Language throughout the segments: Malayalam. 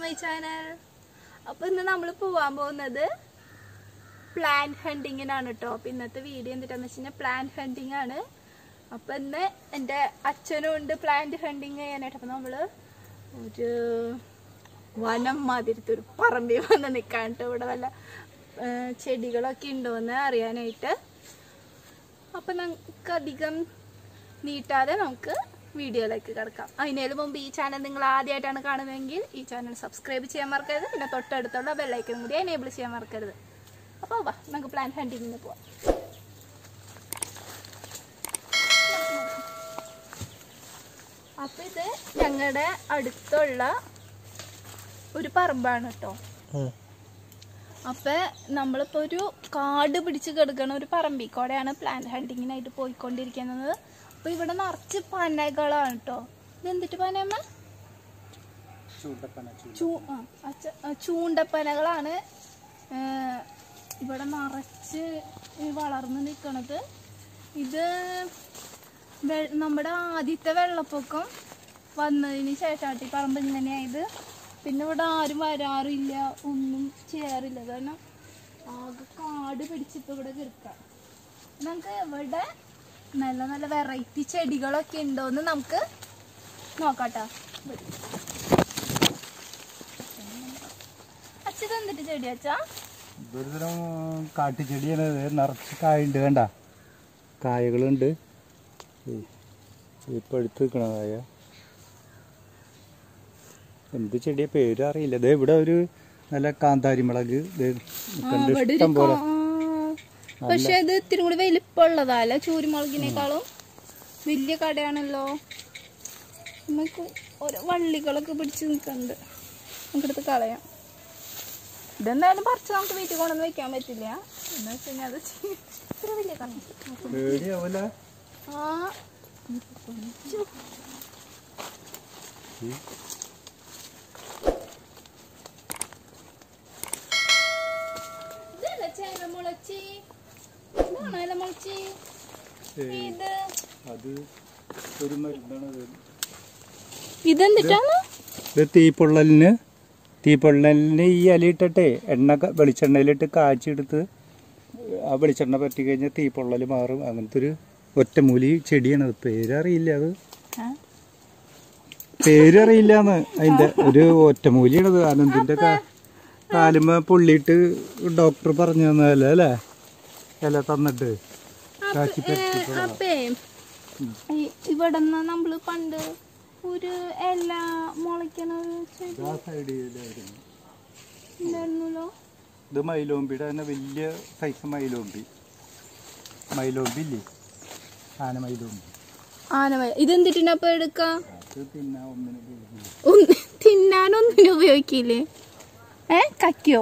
മൈ ചാനൽ അപ്പൊ ഇന്ന് നമ്മൾ പോവാൻ പോകുന്നത് പ്ലാന്റ് ഹണ്ടിങ്ങിനാണ് കേട്ടോ അപ്പൊ ഇന്നത്തെ വീഡിയോ എന്തിട്ടാന്ന് വെച്ച് കഴിഞ്ഞാൽ പ്ലാന്റ് ഹണ്ടിങ് ആണ് അപ്പൊ ഇന്ന് എൻ്റെ അച്ഛനും ഉണ്ട് പ്ലാന്റ് ഹണ്ടിങ് ചെയ്യാനായിട്ട് അപ്പൊ നമ്മള് ഒരു വനം മാതിരത്തെ ഒരു പറമ്പിൽ വന്ന് നിൽക്കാൻ കേട്ടോ ഇവിടെ വല്ല ഏ, ചെടികളൊക്കെ ഉണ്ടോയെന്ന് അറിയാനായിട്ട് അപ്പൊ നമുക്ക് അധികം നീട്ടാതെ നമുക്ക് വീഡിയോയിലേക്ക് കിടക്കാം അതിനേലും മുമ്പ് ഈ ചാനൽ നിങ്ങൾ ആദ്യമായിട്ടാണ് കാണുന്നതെങ്കിൽ ഈ ചാനൽ സബ്സ്ക്രൈബ് ചെയ്യാൻ മറക്കരുത് പിന്നെ തൊട്ടടുത്തുള്ള ബെല്ലൈക്കനും കൂടി എനേബിൾ ചെയ്യാൻ മറക്കരുത് അപ്പോൾ വാ നമുക്ക് പ്ലാൻ ഹണ്ടിങ്ങിന് പോവാം അപ്പൊ ഇത് ഞങ്ങളുടെ അടുത്തുള്ള ഒരു പറമ്പാണ് കേട്ടോ അപ്പൊ നമ്മളിപ്പോ ഒരു കാട് പിടിച്ച് കിടക്കണ ഒരു പറമ്പിക്കോടെയാണ് പ്ലാൻ ഹണ്ടിങ്ങിനായിട്ട് പോയിക്കൊണ്ടിരിക്കുന്നത് അപ്പൊ ഇവിടെ നിറച്ച് പനകളാണ് കേട്ടോ ഇതെന്തിട്ട് പനയമ്മ ചൂ ആ, അച്ച- ആ, ചൂണ്ടപ്പനകളാണ് ഏ, ഇവിടെ നിറച്ച് ഈ വളർന്ന് നിൽക്കണത് ഇത് വെ- നമ്മുടെ ആദ്യത്തെ വെള്ളപ്പൊക്കം വന്നതിന് ശേഷമായിട്ട് ഈ പറമ്പ് ഇങ്ങനെയായത് പിന്നെ ഇവിടെ ആരും വരാറില്ല ഒന്നും ചെയ്യാറില്ല കാരണം ആകെ കാട് പിടിച്ചിപ്പോ ഇവിടെ കിടക്കാം നമുക്ക് ഇവിടെ നല്ല നല്ല വെറൈറ്റി ചെടികളൊക്കെ ഉണ്ടോന്ന് നമുക്ക് നോക്കാട്ടോ അച്ഛത് എന്തിട്ട് ചെടി അച്ഛാ ഇതൊരു തരം കാട്ടുചെടിയാണ് ഇത് നിറച്ച് കായുണ്ട് വേണ്ട കായകളുണ്ട് ഏയ്, ഇപ്പൊ എടുത്ത് നിൽക്കണ കായ എന്ത് ചെടിയാ പേര് അറിയില്ല ദേ ഇവിടെ ഒരു നല്ല കാന്താരി മുളക് ദേ നിൽക്കണ്ട് ഇവിടെ ഒരു ഇഷ്ടം പോലെ കാ- പക്ഷെ ഇത് ഇത്തിരി കൂടി വലിപ്പമുള്ളതല്ല ചൂരിമുളകിനേക്കാളും വലിയ കടയാണല്ലോ നമുക്ക് ഓരോ വള്ളികളൊക്കെ പിടിച്ച് നിൽക്കുന്നുണ്ട് നമുക്കെടുത്ത് കളയാം ഇതെന്തായാലും പറിച്ച് നമുക്ക് വീട്ടിൽ കൊണ്ടുവന്ന് വെക്കാൻ പറ്റില്ല എന്ന് വെച്ച് കഴിഞ്ഞാൽ അത് ചീ- ഇത്ര വലിയ കട പേടിയാവൂല ആ കൊഞ്ചു. ഇതല്ല ചേനമുളച്ചി ഇതാണോ ഇലമുളച്ചി ഏയ്, ഇത് അത് ഒരു മരുന്നാണ് ഇത്. ഇതെന്തിട്ടാണ് ഇത് തീപ്പൊള്ളലിന് തീപ്പൊള്ളലിന് ഈ ഇലയിട്ടിട്ടേ എണ്ണ ക- വെളിച്ചെണ്ണയിലിട്ട് കാച്ചെടുത്ത് ആ വെളിച്ചെണ്ണ പറ്റി കഴിഞ്ഞാൽ തീപ്പൊള്ളൽ മാറും അങ്ങനത്തെ ഒരു ഒറ്റമൂലി ചെടിയാണ് അത് പേരറിയില്ല അത് പേരറിയില്ലാന്ന് അതിന്റെ ഒരു ഒറ്റമൂലിയാണത് ആനന്ദിന്റെ കാ- കാലുമ്മ പൊള്ളിയിട്ട് ഡോക്ടർ പറഞ്ഞു തന്നതല്ലേ അല്ലേ ഇല തന്നിട്ട് കാച്ചി പറ്റി അപ്പേ ഇവിടെ നമ്മള് പണ്ട് ഒരു ഇല മുളയ്ക്കണ ഒരു ചെടി ആ സൈഡിലായിരുന്നു ഉണ്ടായിരുന്നല്ലോ ഇത് മൈലോമ്പിയുടെ തന്നെ വലിയ സൈസ് മൈലോമ്പി മൈലോമ്പി ഇല്ലേ ആന മൈലോമ്പി ആന ഇതെന്തിട്ടിനപ്പ എടുക്കാം അത് പിന്നെ ഒന്നിനും ഉപയോഗിക്കില്ല. ഒന്ന് തിന്നാനൊന്നിനും ഉപയോഗിക്കില്ലേ ഏ കക്കിയോ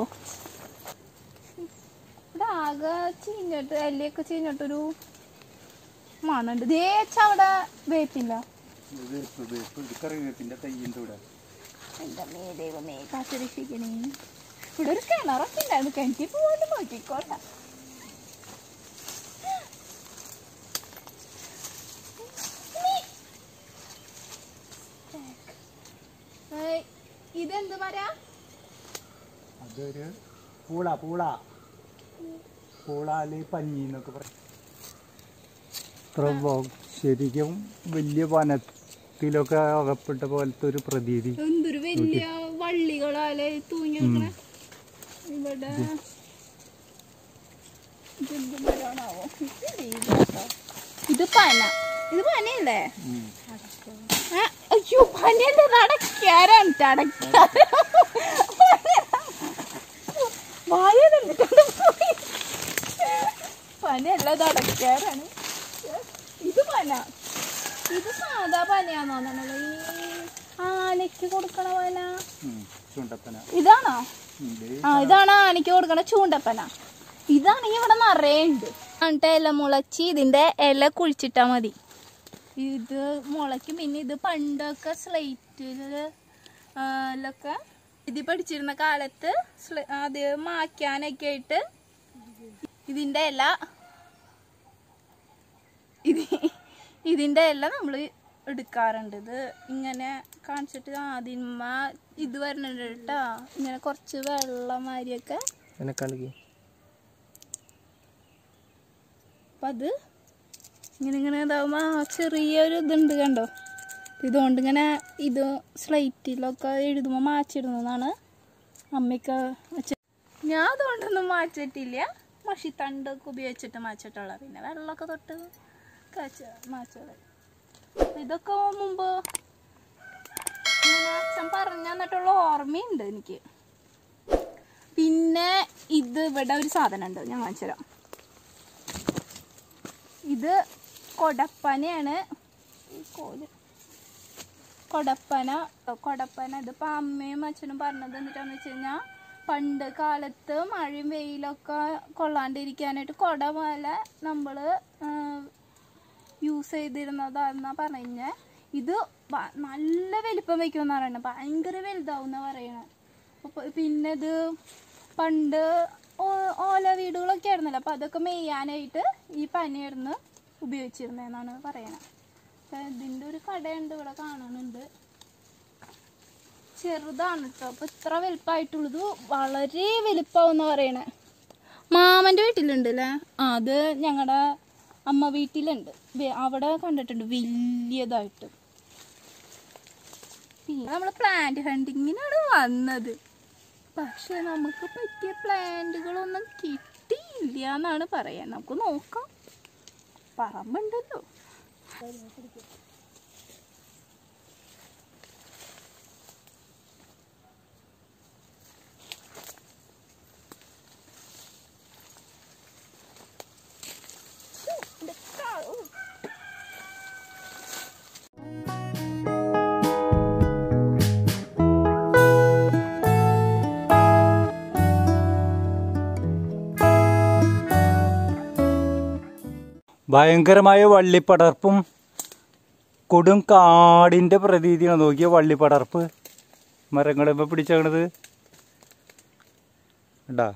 ഇതാകെ ചീഞ്ഞിട്ട് എല്ലയൊക്കെ ചീഞ്ഞിട്ടൊരു മണുണ്ട് ദേച്ച അവിടെ വേപ്പില്ല ഇത് വേപ്പ് വേപ്പ് ഇത് കറിവേപ്പിന്റെ തയ്യിൻ്റെ കൂടെ എന്റെ മേ ദൈവമേ കാത്തിരിക്കണേ ഇവിടെ ഒരു കിണറൊക്കെ ഉണ്ടായിരുന്നു കിണറ്റിൽ പോയിട്ട് നോക്കിക്കോട്ടെ ഏയ്, ഇതെന്ത് പറയാ അതൊരു പൂള പൂള പൂള അല്ലെങ്കിൽ പഞ്ഞി എന്നൊക്കെ പറയും ഇത്ര വ- ശരിക്കും വലിയ വനത്തിലൊക്കെ അകപ്പെട്ട പോലത്തെ ഒരു പ്രതീതി എന്തൊരു വലിയ വള്ളികളാലേ തൂങ്ങി നിക്കണെ ഇവിടെ ഇതെന്ത് മരമാണാവോ ഇതാട്ടോ. ഇത് പന ഇത് പനയല്ലേ ആ, അയ്യോ പനയല്ലേ നടക്കാരാണ് അടക്കാര വായ നിന്നിട്ടുണ്ട് പോയി. പനയല്ല ഇത് അടക്കാരാണ് ഇത് പന ഇത് സാധാ പനയാന്ന് തോന്നണല്ലോ ഈ ആനയ്ക്ക് കൊടുക്കണ പന ഉം, ചുണ്ടപ്പന ഇതാണോ ഉം, ദേ ആ ഇതാണ് ആനയ്ക്ക് കൊടുക്കണ ചൂണ്ടപ്പന ഇതാണെങ്കിൽ ഇവിടെ നിറയെ ഉണ്ട് എന്നിട്ട് ഇല മുളച്ച് ഇതിന്റെ ഇല കുഴിച്ചിട്ടാ മതി ഇത് മുളയ്ക്കും പിന്നെ ഇത് പണ്ടൊക്കെ സ്ലൈറ്റില് ലൊക്കെ ഇത് പഠിച്ചിരുന്ന കാലത്ത് സ്ല- അത് മായ്ക്കാനൊക്കെ ആയിട്ട് ഇതിന്റെ ഇല ഇത് ഇതിന്റെ ഇല നമ്മൾ എടുക്കാറുണ്ട് ഇത് ഇങ്ങനെ കാണിച്ചിട്ട് ആദ്യമ ഇത് വരുന്നുണ്ട് കേട്ടോ ഇങ്ങനെ കുറച്ച് വെള്ളം മാതിരിയൊക്കെ എന്നെ കാണിക്ക് അപ്പം അത് ഇങ്ങനെ ഇങ്ങനെ ഇതാവുമ്പോൾ ആ ചെറിയൊരു ഇതുണ്ട് കണ്ടോ ഇതുകൊണ്ട് ഇങ്ങനെ ഇത് സ്ലൈറ്റിലൊക്കെ എഴുതുമ്പോൾ മാച്ചിടുന്നതാണ് അമ്മയ്ക്ക് വെച്ച ഞാൻ അതുകൊണ്ടൊന്നും മാച്ചിട്ടില്ല മഷിത്തണ്ടൊക്കെ ഉപയോഗിച്ചിട്ട് മാച്ചിട്ടുള്ള പിന്നെ വെള്ളമൊക്കെ തൊട്ട് കാച്ച മാച്ചത് ഇതൊക്കെ മുമ്പ് ഇങ്ങനെ അച്ഛൻ പറഞ്ഞു തന്നിട്ടുള്ള ഓർമ്മയുണ്ട് എനിക്ക് പിന്നെ ഇത് ഇവിടെ ഒരു സാധനം ഉണ്ട് ഞാൻ കാണിച്ചു തരാം ഇത് കൊടപ്പനയാണ് ഈ കോല് കൊടപ്പന കൊടപ്പന ഇതിപ്പോൾ അമ്മയും അച്ഛനും പറഞ്ഞത് എന്നിട്ടാന്ന് വെച്ച് കഴിഞ്ഞാൽ പണ്ട് കാലത്ത് മഴയും വെയിലൊക്കെ കൊള്ളാണ്ടിരിക്കാനായിട്ട് കൊട പോലെ നമ്മൾ യൂസ് ചെയ്തിരുന്നതാണെന്നാ പറഞ്ഞ ഇത് ഭ- നല്ല വലിപ്പം വയ്ക്കുമെന്ന് പറയണത് ഭയങ്കര വലുതാവും എന്നാ പറയണത് അപ്പൊ പിന്നെ ഇത് പണ്ട് ഓ- ഓല വീടുകളൊക്കെ ആയിരുന്നല്ലോ അപ്പൊ അതൊക്കെ മെയ്യാനായിട്ട് ഈ പനിയായിരുന്നു ഉപയോഗിച്ചിരുന്നതെന്നാണ് പറയണത് അപ്പൊ ഇതിന്റെ ഒരു കടയുണ്ട് ഇവിടെ കാണുന്നുണ്ട് ചെറുതാണ് കേട്ടോ അപ്പൊ ഇത്ര വലുപ്പമായിട്ടുള്ളത് വളരെ വലുപ്പമാവെന്ന് പറയണേ മാമന്റെ വീട്ടിലുണ്ട് അല്ലേ ആ അത് ഞങ്ങളുടെ അമ്മ വീട്ടിലുണ്ട് വെ- അവിടെ കണ്ടിട്ടുണ്ട് വലിയതായിട്ട് പിന്നെ നമ്മൾ പ്ലാന്റ് ഹണ്ടിങ്ങിനാണ് വന്നത് പക്ഷെ നമുക്ക് പറ്റിയ പ്ലാന്റുകളൊന്നും കിട്ടിയില്ല എന്നാണ് പറയാൻ നമുക്ക് നോക്കാം പറമ്പുണ്ടല്ലോ ശ്ശോ, എൻ്റെ കാ- ഓ. ഭയങ്കരമായ വള്ളിപ്പടർപ്പും കൊടും കാടിൻ്റെ പ്രതീതിയാണ് നോക്കിയ വള്ളിപ്പടർപ്പ് മരങ്ങളുമ്പോ പിടിച്ചത് ഉണ്ടാ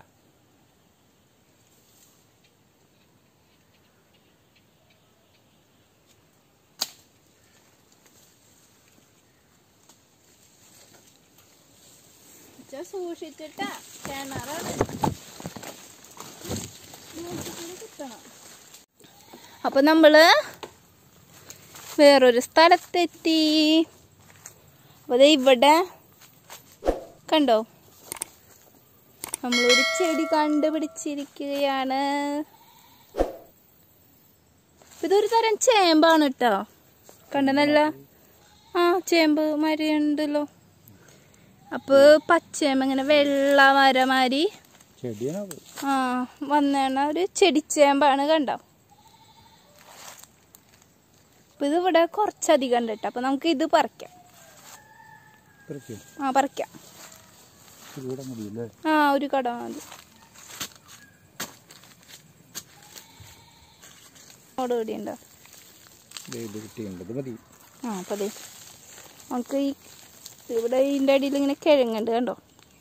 ഇച്ച സൂക്ഷിച്ചിട്ടാ കിണറാണ് നോക്കിക്കൊണ്ട് കുത്തണം. അപ്പൊ നമ്മള് വേറൊരു സ്ഥലത്തെത്തി അപ്പൊ ദേ ഇവിടെ കണ്ടോ നമ്മളൊരു ചെടി കണ്ടുപിടിച്ചിരിക്കുകയാണ് ഇതൊരു തരം ചേമ്പാണ് കേട്ടോ കണ്ടെന്നല്ല ആ ചേമ്പ് മരി ഉണ്ടല്ലോ അപ്പൊ പച്ചേമ്പ് ഇങ്ങനെ വെള്ള മരമാരി ചെടിയാണ് ആ വന്നേണ ഒരു ചെടിച്ചേമ്പാണ് കണ്ടോ അപ്പൊ ഇത് ഇവിടെ കുറച്ചധികം ഉണ്ട് കേട്ടോ അപ്പൊ നമുക്ക് ഇത് പറിക്കാം ആ പറിക്കാം ഇവിടെ മതിയല്ലേ ആ ഒരു കട മതി അവിടെ ഇവിടെ ഉണ്ടോ ഇത് കിട്ടിയുണ്ട് മതി ആ അപ്പൊ അതെ നമുക്ക് ഈ ഇവിടെ ഇതിൻ്റെ അടിയിൽ ഇങ്ങനെ കിഴങ്ങുണ്ട് കണ്ടോ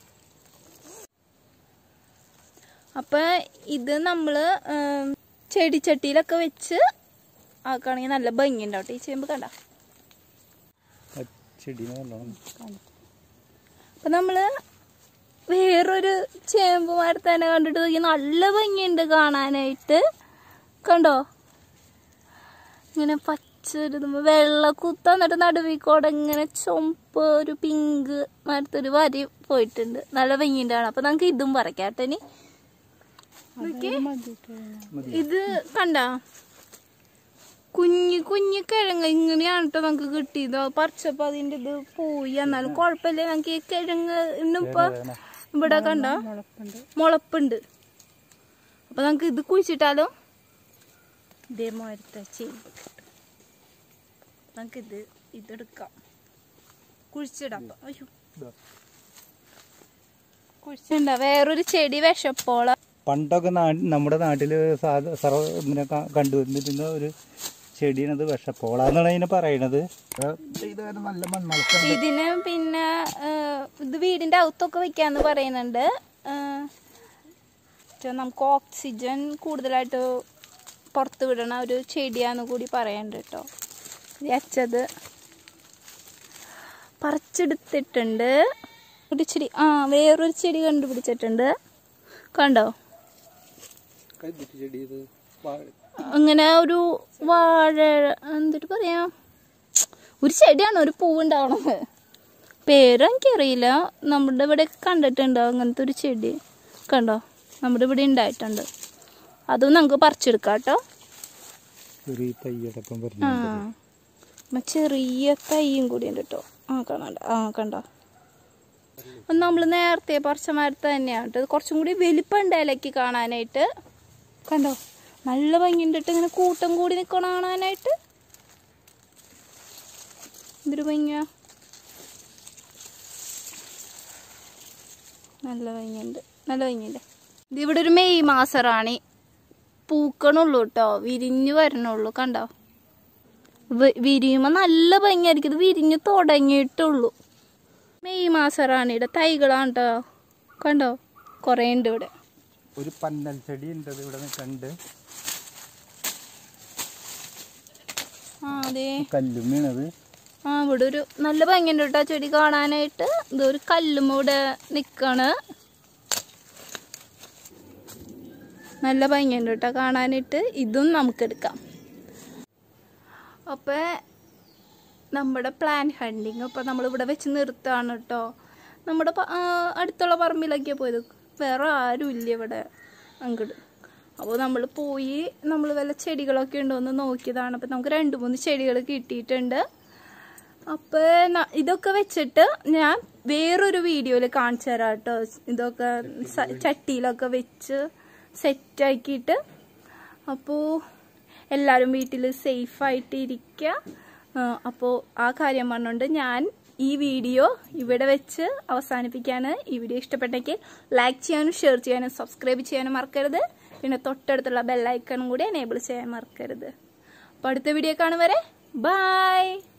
അപ്പൊ ഇത് നമ്മള് ഉം, ചെടിച്ചട്ടിയിലൊക്കെ വെച്ച് ആക്കുകയാണെങ്കിൽ നല്ല ഭംഗി ഉണ്ടാവട്ടെ ഈ ചേമ്പ് കണ്ട ആ ചെടീനെ നല്ലോണം അപ്പൊ നമ്മള് വേറൊരു ചേമ്പ് മരത്തേനെ കണ്ടിട്ട് നോക്കി നല്ല ഭംഗിയുണ്ട് കാണാനായിട്ട് കണ്ടോ ഇങ്ങനെ പച്ച ഒരു ഇത് വെള്ള കുത്ത എന്നിട്ട് നടുവിക്കോടെ ഇങ്ങനെ ചുമപ്പ് ഒരു പിങ്ക് മരത്തൊരു വരി പോയിട്ടുണ്ട് നല്ല ഭംഗിയുണ്ട് കാണാൻ അപ്പൊ നമുക്ക് ഇതും പറിക്കാട്ടെ ഇനി നോക്കിയേ. ഇത് കണ്ട കുഞ്ഞു കുഞ്ഞു കിഴങ്ങ് ഇങ്ങനെയാണ് കേട്ടോ നമുക്ക് കിട്ടിയത് പറിച്ചപ്പോ അതിന്റെ ഇത് പോയി എന്നാലും കുഴപ്പമില്ല നമുക്ക് ഈ കിഴങ്ങ് ഇന്നിപ്പോ ഇവിടെ കണ്ട മുളപ്പുണ്ട് അപ്പൊ നമുക്ക് ഇത് കുഴിച്ചിട്ടാലോ ഇതേമാതിരത്തെ ചെയ്യും നമുക്കിത് ഇതെടുക്കാം കുഴിച്ചിടാം അപ്പൊ. അയ്യോ കുഴിച്ചിട്ടുണ്ട വേറൊരു ചെടി വിഷപ്പോള പണ്ടൊക്കെ നാ- നമ്മുടെ നാട്ടില് സാധ സർവ ഇങ്ങനെ ക- കണ്ടുവന്നിരുന്ന ഒരു ചെടിയാണത് വിഷപ്പോളാന്നാണ് അതിനെ പറയണത് ഇത് നല്ല മണ്ണളക്കം ഇതിന് പിന്നെ ആ, ഇത് വീടിന്റെ അകത്തൊക്കെ വെക്കാന്ന് പറയുന്നുണ്ട് ആ, ചെ- നമുക്ക് ഓക്സിജൻ കൂടുതലായിട്ട് പുറത്ത് വിടണ ഒരു ചെടിയാന്ന് കൂടി പറയുന്നുണ്ട് കേട്ടോ ഈ അച്ചത് പറിച്ചെടുത്തിട്ടുണ്ട് ഒരു ചെടി ആ വേറൊരു ചെടി കണ്ടുപിടിച്ചിട്ടുണ്ട് കണ്ടോ ചെടി ഇത് അങ്ങനെ ഒരു വാഴ എന്തിട്ട് പറയാ ഒരു ചെടിയാണ് ഒരു പൂവുണ്ടാവണത് പേര് എനിക്കറിയില്ല നമ്മുടെ ഇവിടെ കണ്ടിട്ടുണ്ട് അങ്ങനത്തെ ഒരു ചെടി കണ്ടോ നമ്മുടെ ഇവിടെ ഉണ്ടായിട്ടുണ്ട് അതും നമുക്ക് പറിച്ചെടുക്കാം കേട്ടോ ചെറിയ തയ്യടക്കം ആ വരുന്നു ഉമ്മ ചെറിയ തൈയും കൂടി ഉണ്ട് കേട്ടോ ആ കാണാണ്ട ആ കണ്ടോ നമ്മൾ നേരത്തെ പറിച്ച മരത്ത് തന്നെയാണ് കേട്ടോ ഇത് കുറച്ചും കൂടി വലിപ്പമുണ്ട് ഇലയ്ക്ക് കാണാനായിട്ട് കണ്ടോ നല്ല ഭംഗിയുണ്ട് കേട്ടോ ഇങ്ങനെ കൂട്ടം കൂടി നിൽക്കണ കാണാനായിട്ട് എന്തൊരു ഭംഗിയാ നല്ല ഭംഗിയുണ്ട് നല്ല ഭംഗിയുണ്ട് ഇതിവിടെ ഒരു മെയ് മാസം റാണി പൂക്കണുള്ളൂ കേട്ടോ വിരിഞ്ഞു വരണുള്ളൂ കണ്ടോ വി- വിരിയുമ്പോ നല്ല ഭംഗിയായിരിക്കും ഇത് വിരിഞ്ഞു തുടങ്ങിയിട്ടുള്ളൂ മെയ് മാസം റാണിയുടെ തൈകളാണ് കേട്ടോ കണ്ടോ കുറേ ഉണ്ട് ഇവിടെ ഒരു പന്നൽ ചെടി ഉണ്ട് ഇവിടെ കണ്ട് ആ അതെ കല്ലും വീണത് ആ ഇവിടെ ഒരു നല്ല ഭംഗിയുണ്ട് കേട്ടോ ചെടി കാണാനായിട്ട് ഇതൊരു കല്ലും ഇവിടെ നിക്കാണ് നല്ല ഭംഗിയുണ്ട് കേട്ടോ കാണാനായിട്ട് ഇതും നമുക്ക് എടുക്കാം അപ്പൊ നമ്മുടെ പ്ലാൻ ഹണ്ടിങ് അപ്പൊ നമ്മൾ ഇവിടെ വെച്ച് നിർത്താണ് കേട്ടോ നമ്മുടെ പ- ആ, അടുത്തുള്ള പറമ്പിലൊക്കെ പോയത് വേറെ ആരും ഇല്ല ഇവിടെ അങ്ങോട്ട് അപ്പോൾ നമ്മൾ പോയി നമ്മൾ വല്ല ചെടികളൊക്കെ ഉണ്ടോ എന്ന് നോക്കിയതാണ് അപ്പം നമുക്ക് രണ്ട് മൂന്ന് ചെടികൾ കിട്ടിയിട്ടുണ്ട് അപ്പോൾ ഇതൊക്കെ വെച്ചിട്ട് ഞാൻ വേറൊരു വീഡിയോയിൽ കാണിച്ചു തരാം കേട്ടോ ഇതൊക്കെ സ- ചട്ടിയിലൊക്കെ വെച്ച് സെറ്റാക്കിയിട്ട് അപ്പോൾ എല്ലാവരും വീട്ടിൽ സേഫായിട്ട് ഇരിക്കുക അപ്പോൾ ആ കാര്യം പറഞ്ഞുകൊണ്ട് ഞാൻ ഈ വീഡിയോ ഇവിടെ വെച്ച് അവസാനിപ്പിക്കുകയാണ് ഈ വീഡിയോ ഇഷ്ടപ്പെട്ടെങ്കിൽ ലൈക്ക് ചെയ്യാനും ഷെയർ ചെയ്യാനും സബ്സ്ക്രൈബ് ചെയ്യാനും മറക്കരുത് പിന്നെ തൊട്ടടുത്തുള്ള ബെല്ലൈക്കണും കൂടി എനേബിൾ ചെയ്യാൻ മറക്കരുത് അപ്പോൾ അടുത്ത വീഡിയോ കാണും വരെ ബൈ